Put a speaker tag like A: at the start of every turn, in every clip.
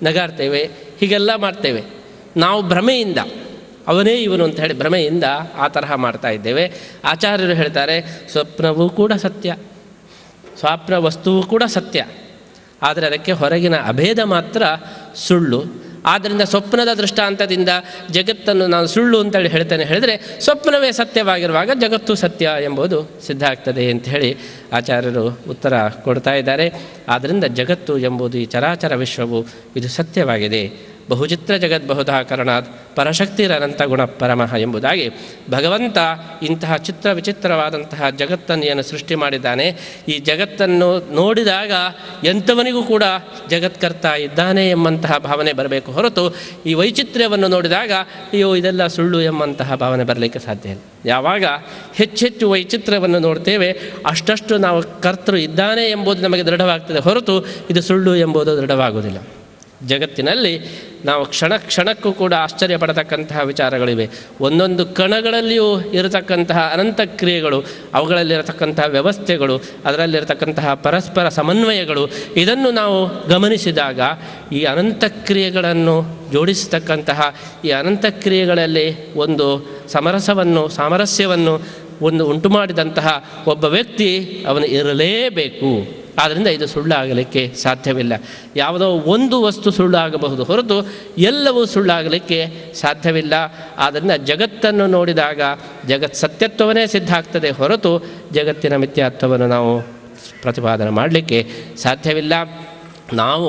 A: ನಗಾಡ್ತೇವೆ ಹೀಗೆಲ್ಲ ಮಾಡ್ತೇವೆ ನಾವು ಭ್ರಮೆಯಿಂದ ಅವನೇ ಇವನು ಅಂತ ಹೇಳಿ ಭ್ರಮೆಯಿಂದ ಆ ತರಹ ಮಾಡ್ತಾ ಇದ್ದೇವೆ ಆಚಾರ್ಯರು ಹೇಳ್ತಾರೆ ಸ್ವಪ್ನವೂ ಕೂಡ ಸತ್ಯ ಸ್ವಪ್ನ ವಸ್ತುವು ಕೂಡ ಸತ್ಯ ಆದರೆ ಅದಕ್ಕೆ ಹೊರಗಿನ ಅಭೇದ ಮಾತ್ರ ಸುಳ್ಳು ಆದ್ದರಿಂದ ಸ್ವಪ್ನದ ದೃಷ್ಟಾಂತದಿಂದ ಜಗತ್ತನ್ನು ನಾನು ಸುಳ್ಳು ಅಂತೇಳಿ ಹೇಳ್ತೇನೆ ಹೇಳಿದರೆ ಸ್ವಪ್ನವೇ ಸತ್ಯವಾಗಿರುವಾಗ ಜಗತ್ತು ಸತ್ಯ ಎಂಬುದು ಸಿದ್ಧ ಆಗ್ತದೆ ಅಂತ ಹೇಳಿ ಆಚಾರ್ಯರು ಉತ್ತರ ಕೊಡ್ತಾ ಇದ್ದಾರೆ ಆದ್ದರಿಂದ ಜಗತ್ತು ಎಂಬುದು ಈ ಚರಾಚರ ವಿಶ್ವವು ಇದು ಸತ್ಯವಾಗಿದೆ ಬಹುಚಿತ್ರ ಜಗದ್ಬಹುಧಾ ಕರಣಾತ್ ಪರಶಕ್ತಿರನಂತ ಗುಣ ಪರಮಃ ಎಂಬುದಾಗಿ ಭಗವಂತ ಇಂತಹ ಚಿತ್ರ ವಿಚಿತ್ರವಾದಂತಹ ಜಗತ್ತನ್ನು ಏನು ಸೃಷ್ಟಿ ಮಾಡಿದ್ದಾನೆ ಈ ಜಗತ್ತನ್ನು ನೋಡಿದಾಗ ಎಂಥವನಿಗೂ ಕೂಡ ಜಗತ್ಕರ್ತ ಇದ್ದಾನೆ ಎಂಬಂತಹ ಭಾವನೆ ಬರಬೇಕು ಹೊರತು ಈ ವೈಚಿತ್ರ್ಯವನ್ನು ನೋಡಿದಾಗ ಅಯ್ಯೋ ಇದೆಲ್ಲ ಸುಳ್ಳು ಎಂಬಂತಹ ಭಾವನೆ ಬರಲಿಕ್ಕೆ ಸಾಧ್ಯ ಇಲ್ಲ ಯಾವಾಗ ಹೆಚ್ಚೆಚ್ಚು ವೈಚಿತ್ರ್ಯವನ್ನು ನೋಡ್ತೇವೆ ಅಷ್ಟಷ್ಟು ನಾವು ಕರ್ತೃ ಇದ್ದಾನೆ ಎಂಬುದು ನಮಗೆ ದೃಢವಾಗ್ತದೆ ಹೊರತು ಇದು ಸುಳ್ಳು ಎಂಬುದು ದೃಢವಾಗುವುದಿಲ್ಲ ಜಗತ್ತಿನಲ್ಲಿ ನಾವು ಕ್ಷಣ ಕ್ಷಣಕ್ಕೂ ಕೂಡ ಆಶ್ಚರ್ಯ ಪಡತಕ್ಕಂತಹ ವಿಚಾರಗಳಿವೆ ಒಂದೊಂದು ಕಣಗಳಲ್ಲಿಯೂ ಇರತಕ್ಕಂತಹ ಅನಂತ ಕ್ರಿಯೆಗಳು ಅವುಗಳಲ್ಲಿರತಕ್ಕಂತಹ ವ್ಯವಸ್ಥೆಗಳು ಅದರಲ್ಲಿರತಕ್ಕಂತಹ ಪರಸ್ಪರ ಸಮನ್ವಯಗಳು ಇದನ್ನು ನಾವು ಗಮನಿಸಿದಾಗ ಈ ಅನಂತ ಕ್ರಿಯೆಗಳನ್ನು ಜೋಡಿಸತಕ್ಕಂತಹ ಈ ಅನಂತ ಕ್ರಿಯೆಗಳಲ್ಲಿ ಒಂದು ಸಮರಸವನ್ನು ಸಾಮರಸ್ಯವನ್ನು ಒಂದು ಉಂಟು ಮಾಡಿದಂತಹ ಒಬ್ಬ ವ್ಯಕ್ತಿ ಅವನು ಇರಲೇಬೇಕು ಆದ್ದರಿಂದ ಇದು ಸುಳ್ಳಾಗಲಿಕ್ಕೆ ಸಾಧ್ಯವಿಲ್ಲ ಯಾವುದೋ ಒಂದು ವಸ್ತು ಸುಳ್ಳಾಗಬಹುದು ಹೊರತು ಎಲ್ಲವೂ ಸುಳ್ಳಾಗಲಿಕ್ಕೆ ಸಾಧ್ಯವಿಲ್ಲ ಆದ್ದರಿಂದ ಜಗತ್ತನ್ನು ನೋಡಿದಾಗ ಜಗತ್ ಸತ್ಯತ್ವವನ್ನೇ ಸಿದ್ಧ ಆಗ್ತದೆ ಹೊರತು ಜಗತ್ತಿನ ಮಿಥ್ಯಾತ್ವವನ್ನು ನಾವು ಪ್ರತಿಪಾದನೆ ಮಾಡಲಿಕ್ಕೆ ಸಾಧ್ಯವಿಲ್ಲ ನಾವು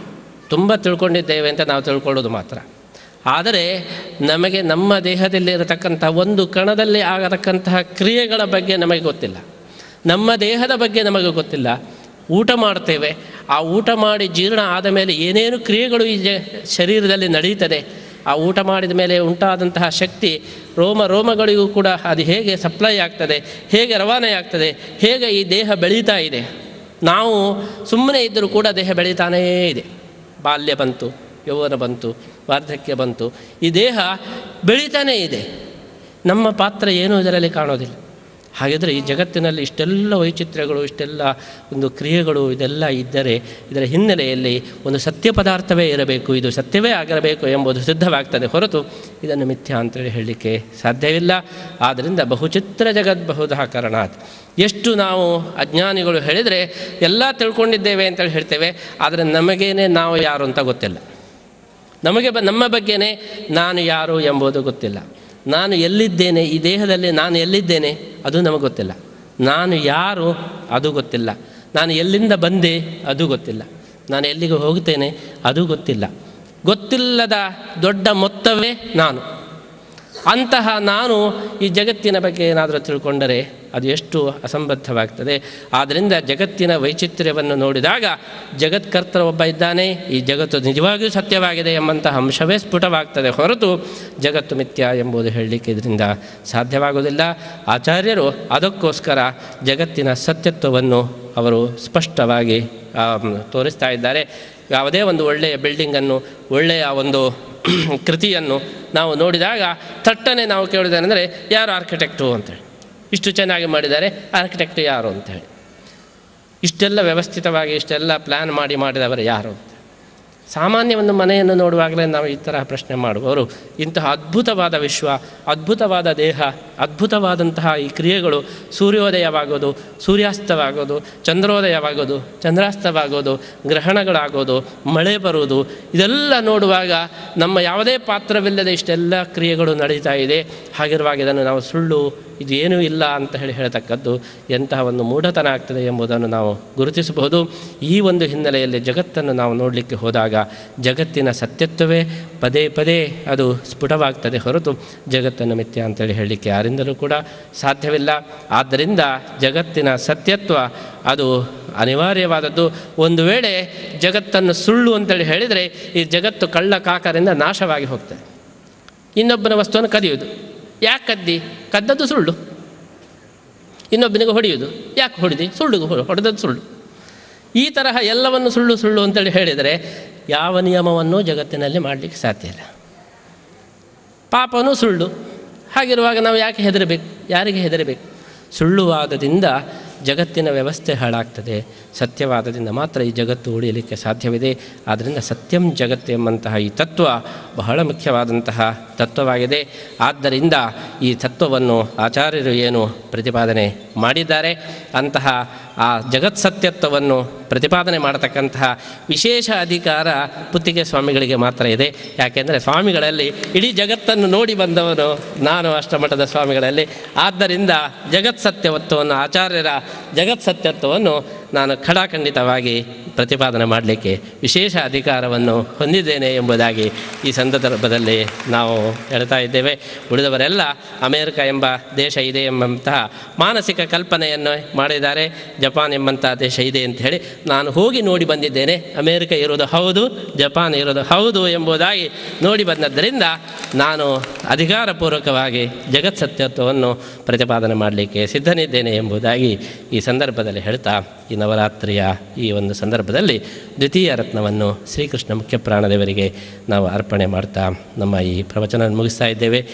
A: ತುಂಬ ತಿಳ್ಕೊಂಡಿದ್ದೇವೆ ಅಂತ ನಾವು ತಿಳ್ಕೊಳ್ಳೋದು ಮಾತ್ರ ಆದರೆ ನಮಗೆ ನಮ್ಮ ದೇಹದಲ್ಲಿ ಇರತಕ್ಕಂಥ ಒಂದು ಕಣದಲ್ಲಿ ಆಗತಕ್ಕಂತಹ ಕ್ರಿಯೆಗಳ ಬಗ್ಗೆ ನಮಗೆ ಗೊತ್ತಿಲ್ಲ ನಮ್ಮ ದೇಹದ ಬಗ್ಗೆ ನಮಗೆ ಗೊತ್ತಿಲ್ಲ ಊಟ ಮಾಡ್ತೇವೆ ಆ ಊಟ ಮಾಡಿ ಜೀರ್ಣ ಆದ ಮೇಲೆ ಏನೇನು ಕ್ರಿಯೆಗಳು ಈ ಜ ಶರೀರದಲ್ಲಿ ನಡೀತದೆ ಆ ಊಟ ಮಾಡಿದ ಮೇಲೆ ಉಂಟಾದಂತಹ ಶಕ್ತಿ ರೋಮ ರೋಮಗಳಿಗೂ ಕೂಡ ಅದು ಹೇಗೆ ಸಪ್ಲೈ ಆಗ್ತದೆ ಹೇಗೆ ರವಾನೆ ಆಗ್ತದೆ ಹೇಗೆ ಈ ದೇಹ ಬೆಳೀತಾ ಇದೆ ನಾವು ಸುಮ್ಮನೆ ಇದ್ದರೂ ಕೂಡ ದೇಹ ಬೆಳೀತಾನೇ ಇದೆ ಬಾಲ್ಯ ಬಂತು ಯೌವನ ಬಂತು ವಾರ್ಧಕ್ಯ ಬಂತು ಈ ದೇಹ ಬೆಳೀತಾನೇ ಇದೆ ನಮ್ಮ ಪಾತ್ರ ಏನೂ ಇದರಲ್ಲಿ ಕಾಣೋದಿಲ್ಲ ಹಾಗಿದ್ರೆ ಈ ಜಗತ್ತಿನಲ್ಲಿ ಇಷ್ಟೆಲ್ಲ ವೈಚಿತ್ರ್ಯಗಳು ಇಷ್ಟೆಲ್ಲ ಒಂದು ಕ್ರಿಯೆಗಳು ಇದೆಲ್ಲ ಇದ್ದರೆ ಇದರ ಹಿನ್ನೆಲೆಯಲ್ಲಿ ಒಂದು ಸತ್ಯ ಪದಾರ್ಥವೇ ಇರಬೇಕು ಇದು ಸತ್ಯವೇ ಆಗಿರಬೇಕು ಎಂಬುದು ಸಿದ್ಧವಾಗ್ತದೆ ಹೊರತು ಇದನ್ನು ಮಿಥ್ಯ ಅಂತೇಳಿ ಹೇಳಲಿಕ್ಕೆ ಸಾಧ್ಯವಿಲ್ಲ ಆದ್ದರಿಂದ ಬಹುಚಿತ್ರ ಜಗದ್ಬಹುಧಃ ಕಾರಣಾತ್ ಎಷ್ಟು ನಾವು ಅಜ್ಞಾನಿಗಳು ಹೇಳಿದರೆ ಎಲ್ಲ ತಿಳ್ಕೊಂಡಿದ್ದೇವೆ ಅಂತೇಳಿ ಹೇಳ್ತೇವೆ ಆದರೆ ನಮಗೇನೆ ನಾವು ಯಾರು ಅಂತ ಗೊತ್ತಿಲ್ಲ ನಮಗೆ ಬ ನಮ್ಮ ಬಗ್ಗೆನೇ ನಾನು ಯಾರು ಎಂಬುದು ಗೊತ್ತಿಲ್ಲ ನಾನು ಎಲ್ಲಿದ್ದೇನೆ ಈ ದೇಹದಲ್ಲಿ ನಾನು ಎಲ್ಲಿದ್ದೇನೆ ಅದು ನಮಗೆ ಗೊತ್ತಿಲ್ಲ ನಾನು ಯಾರು ಅದು ಗೊತ್ತಿಲ್ಲ ನಾನು ಎಲ್ಲಿಂದ ಬಂದೆ ಅದು ಗೊತ್ತಿಲ್ಲ ನಾನು ಎಲ್ಲಿಗೆ ಹೋಗ್ತೇನೆ ಅದು ಗೊತ್ತಿಲ್ಲ ಗೊತ್ತಿಲ್ಲದ ದೊಡ್ಡ ಮೊತ್ತವೇ ನಾನು ಅಂತಹ ನಾನು ಈ ಜಗತ್ತಿನ ಬಗ್ಗೆ ಏನಾದರೂ ತಿಳ್ಕೊಂಡರೆ ಅದು ಎಷ್ಟು ಅಸಂಬದ್ಧವಾಗ್ತದೆ ಆದ್ದರಿಂದ ಜಗತ್ತಿನ ವೈಚಿತ್ರ್ಯವನ್ನು ನೋಡಿದಾಗ ಜಗತ್ಕರ್ತ ಒಬ್ಬ ಇದ್ದಾನೆ ಈ ಜಗತ್ತು ನಿಜವಾಗಿಯೂ ಸತ್ಯವಾಗಿದೆ ಎಂಬಂತಹ ಅಂಶವೇ ಸ್ಫುಟವಾಗ್ತದೆ ಹೊರತು ಜಗತ್ತು ಮಿಥ್ಯ ಎಂಬುದು ಹೇಳಲಿಕ್ಕೆ ಇದರಿಂದ ಸಾಧ್ಯವಾಗುವುದಿಲ್ಲ ಆಚಾರ್ಯರು ಅದಕ್ಕೋಸ್ಕರ ಜಗತ್ತಿನ ಸತ್ಯತ್ವವನ್ನು ಅವರು ಸ್ಪಷ್ಟವಾಗಿ ಆ, ತೋರಿಸ್ತಾ ಇದ್ದಾರೆ ಯಾವುದೇ ಒಂದು ಒಳ್ಳೆಯ ಬಿಲ್ಡಿಂಗನ್ನು ಒಳ್ಳೆಯ ಒಂದು ಕೃತಿಯನ್ನು ನಾವು ನೋಡಿದಾಗ ಥಟ್ಟನೆ ನಾವು ಕೇಳೋದೇನೆಂದರೆ ಯಾರು ಆರ್ಕಿಟೆಕ್ಟು ಅಂತೇಳಿ ಇಷ್ಟು ಚೆನ್ನಾಗಿ ಮಾಡಿದ್ದಾರೆ ಆರ್ಕಿಟೆಕ್ಟ್ ಯಾರು ಅಂತೇಳಿ ಇಷ್ಟೆಲ್ಲ ವ್ಯವಸ್ಥಿತವಾಗಿ ಇಷ್ಟೆಲ್ಲ ಪ್ಲ್ಯಾನ್ ಮಾಡಿ ಮಾಡಿದವರು ಯಾರು ಅಂತ ಸಾಮಾನ್ಯ ಒಂದು ಮನೆಯನ್ನು ನೋಡುವಾಗಲೇ ನಾವು ಈ ಥರ ಪ್ರಶ್ನೆ ಮಾಡುವವರು ಇಂತಹ ಅದ್ಭುತವಾದ ವಿಶ್ವ ಅದ್ಭುತವಾದ ದೇಹ ಅದ್ಭುತವಾದಂತಹ ಈ ಕ್ರಿಯೆಗಳು ಸೂರ್ಯೋದಯವಾಗೋದು ಸೂರ್ಯಾಸ್ತವಾಗೋದು ಚಂದ್ರೋದಯವಾಗೋದು ಚಂದ್ರಾಸ್ತವಾಗೋದು ಗ್ರಹಣಗಳಾಗೋದು ಮಳೆ ಬರುವುದು ಇದೆಲ್ಲ ನೋಡುವಾಗ ನಮ್ಮ ಯಾವುದೇ ಪಾತ್ರವಿಲ್ಲದೆ ಇಷ್ಟೆಲ್ಲ ಕ್ರಿಯೆಗಳು ನಡೀತಾ ಇದೆ ಹಾಗಿರುವಾಗ ಇದನ್ನು ನಾವು ಸುಳ್ಳು ಇದು ಏನೂ ಇಲ್ಲ ಅಂತ ಹೇಳಿ ಹೇಳ್ತಕ್ಕದ್ದು ಎಂತಹ ಒಂದು ಮೂಢತನ ಆಗ್ತದೆ ಎಂಬುದನ್ನು ನಾವು ಗುರುತಿಸಬಹುದು ಈ ಒಂದು ಹಿನ್ನೆಲೆಯಲ್ಲಿ ಜಗತ್ತನ್ನು ನಾವು ನೋಡಲಿಕ್ಕೆ ಹೋದಾಗ ಜಗತ್ತಿನ ಸತ್ಯತ್ವವೇ ಪದೇ ಪದೇ ಅದು ಸ್ಫುಟವಾಗ್ತದೆ ಹೊರತು ಜಗತ್ತನ್ನು ಮಿಥ್ಯ ಅಂತೇಳಿ ಹೇಳಲಿಕ್ಕೆ ಯಾರಿಂದಲೂ ಕೂಡ ಸಾಧ್ಯವಿಲ್ಲ ಆದ್ದರಿಂದ ಜಗತ್ತಿನ ಸತ್ಯತ್ವ ಅದು ಅನಿವಾರ್ಯವಾದದ್ದು ಒಂದು ವೇಳೆ ಜಗತ್ತನ್ನು ಸುಳ್ಳು ಅಂತೇಳಿ ಹೇಳಿದರೆ ಈ ಜಗತ್ತು ಕಳ್ಳ ಕಾಕರಿಂದ ನಾಶವಾಗಿ ಹೋಗ್ತದೆ ಇನ್ನೊಬ್ಬನ ವಸ್ತುವನ್ನು ಕದಿಯುವುದು ಯಾಕೆ ಕದ್ದಿ ಕದ್ದದ್ದು ಸುಳ್ಳು ಇನ್ನೊಬ್ಬನಿಗೆ ಹೊಡೆಯುವುದು ಯಾಕೆ ಹೊಡೆದಿ ಸುಳ್ಳು ಹೊಡೆದದ್ದು ಸುಳ್ಳು ಈ ತರಹ ಎಲ್ಲವನ್ನು ಸುಳ್ಳು ಸುಳ್ಳು ಅಂತೇಳಿ ಹೇಳಿದರೆ ಯಾವ ನಿಯಮವನ್ನು ಜಗತ್ತಿನಲ್ಲಿ ಮಾಡಲಿಕ್ಕೆ ಸಾಧ್ಯ ಇಲ್ಲ ಪಾಪನೂ ಸುಳ್ಳು ಹಾಗಿರುವಾಗ ನಾವು ಯಾಕೆ ಹೆದರಬೇಕು ಯಾರಿಗೆ ಹೆದರಬೇಕು ಸುಳ್ಳುವಾದದಿಂದ ಜಗತ್ತಿನ ವ್ಯವಸ್ಥೆ ಹಾಳಾಗ್ತದೆ ಸತ್ಯವಾದದಿಂದ ಮಾತ್ರ ಈ ಜಗತ್ತು ಉಳಿಯಲಿಕ್ಕೆ ಸಾಧ್ಯವಿದೆ ಆದ್ದರಿಂದ ಸತ್ಯಂ ಜಗತ್ತು ಎಂಬಂತಹ ಈ ತತ್ವ ಬಹಳ ಮುಖ್ಯವಾದಂತಹ ತತ್ವವಾಗಿದೆ ಆದ್ದರಿಂದ ಈ ತತ್ವವನ್ನು ಆಚಾರ್ಯರು ಏನು ಪ್ರತಿಪಾದನೆ ಮಾಡಿದ್ದಾರೆ ಅಂತಹ ಆ ಜಗತ್ ಸತ್ಯತ್ವವನ್ನು ಪ್ರತಿಪಾದನೆ ಮಾಡತಕ್ಕಂತಹ ವಿಶೇಷ ಅಧಿಕಾರ ಪುತ್ತಿಗೆ ಸ್ವಾಮಿಗಳಿಗೆ ಮಾತ್ರ ಇದೆ ಯಾಕೆಂದರೆ ಸ್ವಾಮಿಗಳಲ್ಲಿ ಇಡೀ ಜಗತ್ತನ್ನು ನೋಡಿ ಬಂದವನು ನಾನು ಅಷ್ಟಮಠದ ಸ್ವಾಮಿಗಳಲ್ಲಿ ಆದ್ದರಿಂದ ಜಗತ್ ಸತ್ಯವತ್ವವನ್ನು ಆಚಾರ್ಯರ ಜಗತ್ ಸತ್ಯತ್ವವನ್ನು ನಾನು ಖಡಾಖಂಡಿತವಾಗಿ ಪ್ರತಿಪಾದನೆ ಮಾಡಲಿಕ್ಕೆ ವಿಶೇಷ ಅಧಿಕಾರವನ್ನು ಹೊಂದಿದ್ದೇನೆ ಎಂಬುದಾಗಿ ಈ ಸಂದರ್ಭದಲ್ಲಿ ನಾವು ಹೇಳ್ತಾ ಇದ್ದೇವೆ ಉಳಿದವರೆಲ್ಲ ಅಮೇರಿಕ ಎಂಬ ದೇಶ ಇದೆ ಎಂಬಂತಹ ಮಾನಸಿಕ ಕಲ್ಪನೆಯನ್ನು ಮಾಡಿದ್ದಾರೆ ಜಪಾನ್ ಎಂಬಂತಹ ದೇಶ ಇದೆ ಅಂತ ಹೇಳಿ ನಾನು ಹೋಗಿ ನೋಡಿ ಬಂದಿದ್ದೇನೆ ಅಮೇರಿಕ ಇರೋದು ಹೌದು ಜಪಾನ್ ಇರೋದು ಹೌದು ಎಂಬುದಾಗಿ ನೋಡಿ ಬಂದದ್ದರಿಂದ ನಾನು ಅಧಿಕಾರಪೂರ್ವಕವಾಗಿ ಜಗತ್ ಸತ್ಯತ್ವವನ್ನು ಪ್ರತಿಪಾದನೆ ಮಾಡಲಿಕ್ಕೆ ಸಿದ್ಧನಿದ್ದೇನೆ ಎಂಬುದಾಗಿ ಈ ಸಂದರ್ಭದಲ್ಲಿ ಹೇಳ್ತಾ ಈ ನವರಾತ್ರಿಯ ಈ ಒಂದು ಸಂದರ್ಭದಲ್ಲಿ ದ್ವಿತೀಯ ರತ್ನವನ್ನು ಶ್ರೀಕೃಷ್ಣ ಮುಖ್ಯ ಪ್ರಾಣದೇವರಿಗೆ ನಾವು ಅರ್ಪಣೆ ಮಾಡ್ತಾ ನಮ್ಮ ಈ ಪ್ರವಚನ ಮುಗಿಸ್ತಾ ಇದ್ದೇವೆ